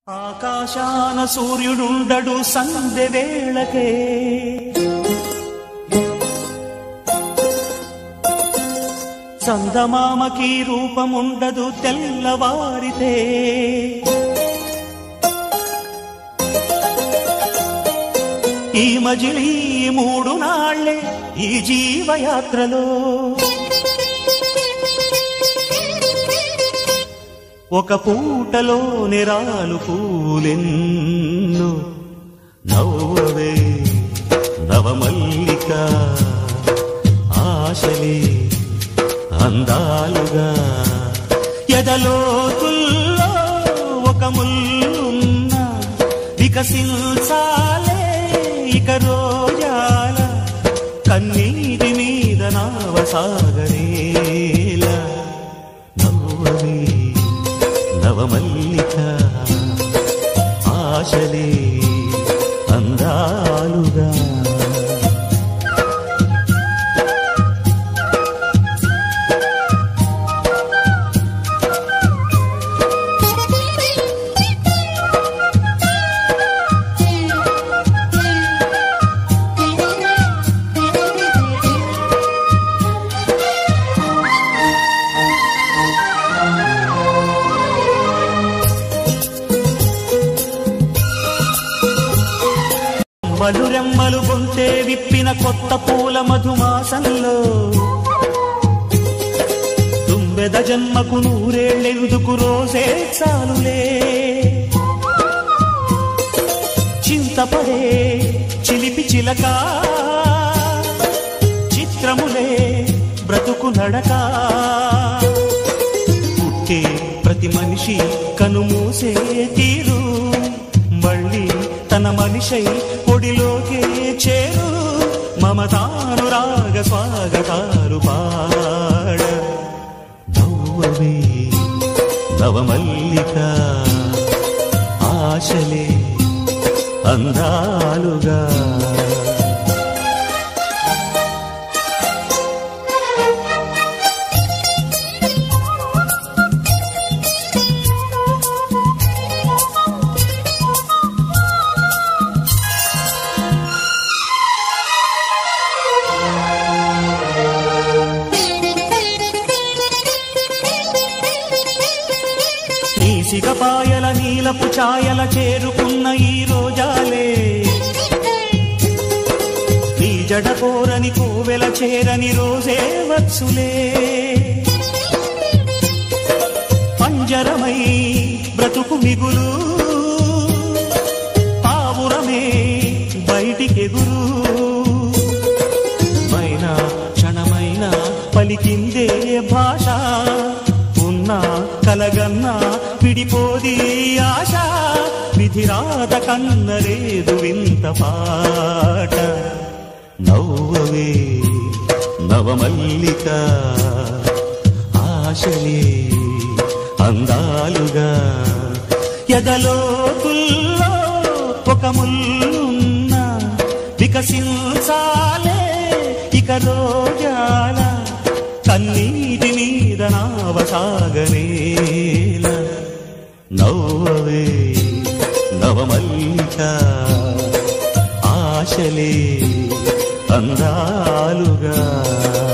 ఆకాశాన సూర్యుడుండడు సందె వేళకే చందమామకి రూపముండదు తెల్లవారితే ఈ మజిలీ మూడు నాళ్లే ఈ జీవయాత్రలో ఒక పూటలో నిరాలు పూలెన్ను నవ్వవే నవమల్లిక ఆశలే అందాలుగా ఎదలోతుల్లో ఒక ముల్లున్న వికసించాలే ఇక రోజాల కన్నీటి మీద నావసాగరేల నవ్వవే నవమల్లిక ఆశలే అందాలుగా మధురెమ్మలు గొంతే విప్పిన కొత్త పూల మధుమాసంలో తుంబెద జన్మకు నూరేళ్ళెందుకు రోజే చాలులే చింతపడే చిలిపి చిలక చిత్రములే బ్రతుకు నడక పుట్టే ప్రతి మనిషి కనుమూసే తీరు మళ్ళీ తన మనిషై పొడిలోకే చేరు మమతాను రాగ స్వాగతారు పాడ నవ్వవే నవమల్లిక ఆశలే అందాలుగా నీ సిగపాయల నీలపు ఛాయల చేరుకున్న ఈ రోజాలే నీ జడ కోరని కోవెల చేరని రోజే వచ్చులే పంజరమై బ్రతుకు మిగులు పావురమే బయటికెగురు మైన క్షణమైన పలికిందే భాష ఉన్నా కలగన్నా విడిపోది ఆశ విధిరాత కన్నలేదు వింత పాట నవ్వవే నవమల్లిక ఆశలే అందాలుగా ఎదలోతుల్లో ఒక ముల్లున్న వికసించాలే ఇక రోజాల కన్నీటి మీద నావసాగనేల నవ్వవే నవమల్లిక ఆశలే అందాలుగా